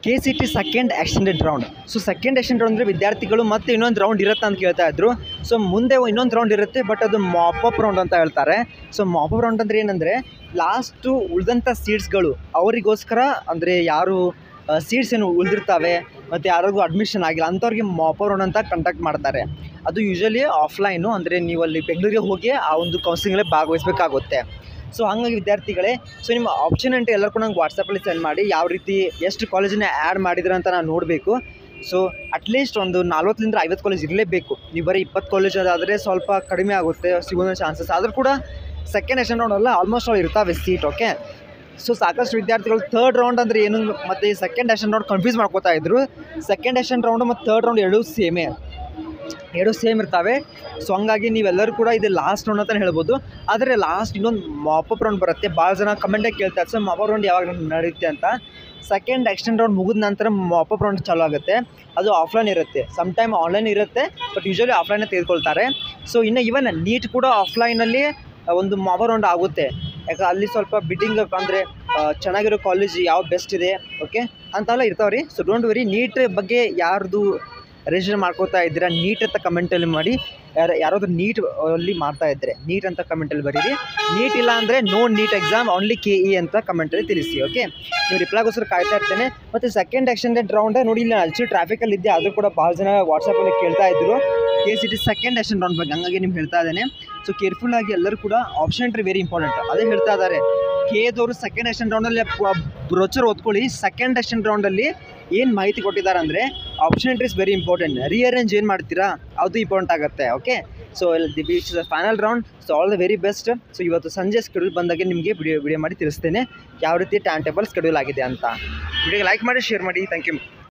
K C T second extended round so second extend round ಅಂದರೆ ವಿದ್ಯಾರ್ಥಿಗಳು ಮತ್ತೆ ಇನ್ನೊಂದು ರೌಂಡ್ ಇರುತ್ತೆ ಅಂತ ಕೇಳ್ತಾ ಇದ್ರು ಸೊ ಮುಂದೆ ಇನ್ನೊಂದು ರೌಂಡ್ ಇರುತ್ತೆ ಬಟ್ ಅದು ಮಾಪಪ್ ರೌಂಡ್ ಅಂತ ಹೇಳ್ತಾರೆ ಸೊ ಮಾಪಪ್ ರೌಂಡ್ ಅಂದರೆ ಏನಂದರೆ ಲಾಸ್ಟು ಉಳಿದಂಥ ಸೀಟ್ಸ್ಗಳು ಅವರಿಗೋಸ್ಕರ ಅಂದರೆ ಯಾರು ಸೀಟ್ಸ್ ಏನು ಉಳಿದಿರ್ತವೆ ಮತ್ತು ಯಾರಿಗೂ ಅಡ್ಮಿಷನ್ ಆಗಿಲ್ಲ ಅಂಥವ್ರಿಗೆ ಮಾಪಪ್ ರೌಂಡ್ ಅಂತ ಕಂಡಕ್ಟ್ ಮಾಡ್ತಾರೆ ಅದು ಯೂಶಲಿ ಆಫ್ಲೈನು ಅಂದರೆ ನೀವು ಅಲ್ಲಿ ಬೆಂಗಳೂರಿಗೆ ಹೋಗಿ ಆ ಒಂದು ಕೌನ್ಸಿಲಿಂಗಲ್ಲಿ ಭಾಗವಹಿಸಬೇಕಾಗುತ್ತೆ ಸೊ ಹಾಗಾಗಿ ವಿದ್ಯಾರ್ಥಿಗಳೇ ಸೊ ನಿಮ್ಮ ಆಪ್ಷನ್ ಅಂತ ಎಲ್ಲರೂ ಕೂಡ ನಂಗೆ ವಾಟ್ಸಪ್ಪಲ್ಲಿ ಸೆಂಡ್ ಮಾಡಿ ಯಾವ ರೀತಿ ಎಷ್ಟು ಕಾಲೇಜನ್ನ ಆ್ಯಡ್ ಮಾಡಿದ್ರೆ ಅಂತ ನಾನು ನೋಡಬೇಕು ಸೊ ಅಟ್ಲೀಸ್ಟ್ ಒಂದು ನಲ್ವತ್ತರಿಂದ ಐವತ್ತು ಕಾಲೇಜ್ ಇರಲೇಬೇಕು ನೀವು ಬರೀ ಇಪ್ಪತ್ತು ಕಾಲೇಜ್ ಅದಾದರೆ ಸ್ವಲ್ಪ ಕಡಿಮೆ ಆಗುತ್ತೆ ಸಿಗೋ ಚಾನ್ಸಸ್ ಆದರೂ ಕೂಡ ಸೆಕೆಂಡ್ ಎಕ್ಸ್ಟೆಂಡ್ ರೌಂಡ್ ಅಲ್ಲ ಆಲ್ಮೋಸ್ಟ್ ಆಲ್ ಇರ್ತಾವೆ ಸೀಟ್ ಓಕೆ ಸೊ ಸಾಕಷ್ಟು ವಿದ್ಯಾರ್ಥಿಗಳು ಥರ್ಡ್ ರೌಂಡ್ ಅಂದರೆ ಏನು ಮತ್ತು ಸೆಕೆಂಡ್ ಎಕ್ಸ್ಟೆಂಡ್ ರೌಂಡ್ ಕನ್ಫ್ಯೂಸ್ ಮಾಡ್ಕೋತಾ ಇದ್ರು ಸೆಕೆಂಡ್ ಎಕ್ಸ್ಟೆಂಡ್ ರೌಂಡು ಮತ್ತು ಥರ್ಡ್ ರೌಂಡ್ ಎರಡೂ ಸೇಮೇ ಎರಡು ಸೇಮ್ ಇರ್ತವೆ ಸೊ ಹಂಗಾಗಿ ನೀವೆಲ್ಲರೂ ಕೂಡ ಇದು ಲಾಸ್ಟ್ ರೌಂಡ್ ಅಂತ ಹೇಳ್ಬೋದು ಆದರೆ ಲಾಸ್ಟ್ ಇನ್ನೊಂದು ಮಾಪಪ್ ರೌಂಡ್ ಬರುತ್ತೆ ಭಾಳ ಜನ ಕಮೆಂಟಾಗಿ ಕೇಳ್ತಾರೆ ಸರ್ ಮಾಪಪ್ ರೌಂಡ್ ಯಾವಾಗ ನಡೆಯುತ್ತೆ ಅಂತ ಸೆಕೆಂಡ್ ಎಕ್ಸ್ಟೆಂಡ್ ರೌಂಡ್ ಮುಗಿದ ನಂತರ ಮಾಪಪ್ ರೌಂಡ್ ಚಾಲೂ ಆಗುತ್ತೆ ಅದು ಆಫ್ಲೈನ್ ಇರುತ್ತೆ ಸಮ್ ಟೈಮ್ ಆನ್ಲೈನ್ ಇರುತ್ತೆ ಬಟ್ ಯೂಶಲಿ ಆಫ್ಲೈನೇ ತೆಗೆದುಕೊಳ್ತಾರೆ ಸೊ ಇನ್ನು ಇವನ್ ನೀಟ್ ಕೂಡ ಆಫ್ಲೈನಲ್ಲಿ ಒಂದು ಮಾಪಪ್ ರೌಂಡ್ ಆಗುತ್ತೆ ಯಾಕೆ ಅಲ್ಲಿ ಸ್ವಲ್ಪ ಬಿಡ್ಡಿಂಗ್ ಅಂದರೆ ಚೆನ್ನಾಗಿರೋ ಕಾಲೇಜ್ ಯಾವ ಬೆಸ್ಟ್ ಇದೆ ಓಕೆ ಅಂತೆಲ್ಲ ಇರ್ತಾವೆ ರೀ ಸೊ ಡೋಂಟ್ ವರಿ ನೀಟ್ ಬಗ್ಗೆ ಯಾರ್ದು ರಿಜಿಸ್ಟರ್ ಮಾಡ್ಕೋತಾ ಇದ್ದೀರಾ ನೀಟ್ ಅಂತ ಕಮೆಂಟಲ್ಲಿ ಮಾಡಿ ಯಾರು ಯಾರಾದರೂ ನೀಟ್ ಅಲ್ಲಿ ಮಾಡ್ತಾ ಇದ್ದರೆ ನೀಟ್ ಅಂತ ಕಮೆಂಟಲ್ಲಿ ಬರೀರಿ ನೀಟ್ ಇಲ್ಲ ಅಂದರೆ no NEET exam only K E ಅಂತ ಕಮೆಂಟಲ್ಲಿ ತಿಳಿಸಿ ಓಕೆ ನೀವು ರಿಪ್ಲೈಗೋಸ್ಕರ ಕಾಯ್ತಾ ಇರ್ತೇನೆ ಮತ್ತು ಸೆಕೆಂಡ್ ಎಕ್ಸ್ಟೆಂಡೆಡ್ ರೌಂಡ್ ನೋಡಿ ಇಲ್ಲಿ ಅಲ್ಚಿ ಟ್ರಾಫಿಕಲ್ಲಿ ಇದ್ದೆ ಆದರೂ ಕೂಡ ಭಾಳ ಜನ ವಾಟ್ಸಪ್ಪಲ್ಲಿ ಕೇಳ್ತಾ ಇದ್ರು K C T second extend round ಬಗ್ಗೆ ಹಂಗಾಗಿ ನಿಮ್ಗೆ ಹೇಳ್ತಾ ಇದ್ದೇನೆ ಸೊ ಕೇರ್ಫುಲ್ ಆಗಿ ಎಲ್ಲರೂ ಕೂಡ ಆಪ್ಷನ್ ಎಂಟ್ರಿ ವೆರಿ ಇಂಪಾರ್ಟೆಂಟ್ ಅದೇ ಹೇಳ್ತಾ ಇದ್ದಾರೆ ಕೆದವರು ಸೆಕೆಂಡ್ ಎಕ್ಸ್ಟೆಂಡ್ ರೌಂಡಲ್ಲಿ ಬ್ರೋಚರ್ ಓದ್ಕೊಳ್ಳಿ ಸೆಕೆಂಡ್ ಎಕ್ಸ್ಟೆಂಡ್ ರೌಂಡಲ್ಲಿ ಏನು ಮಾಹಿತಿ ಕೊಟ್ಟಿದ್ದಾರೆ ಅಂದರೆ option entry is very important rearrange ಏನು ಮಾಡ್ತೀರಾ ಅದು ಇಂಪಾರ್ಟೆಂಟ್ ಆಗುತ್ತೆ okay so the beach the final round so all the very best so ಇವತ್ತು ಸಂಜೆ ಸ್ಕೆಡ್ಯೂಲ್ ಬಂದಾಗೆ ನಿಮಗೆ ವಿಡಿಯೋ ವಿಡಿಯೋ ಮಾಡಿ ತಿಳಿಸ್ತೇನೆ ಯಾವ ರೀತಿ ಟೈಮ್ ಟೇಬಲ್ ಸ್ಕೆಡ್ಯೂಲ್ ಆಗಿದೆ ಅಂತ ವಿಡಿಯೋಗೆ ಲೈಕ್ ಮಾಡಿ ಶೇರ್ ಮಾಡಿ ಥ್ಯಾಂಕ್ ಯು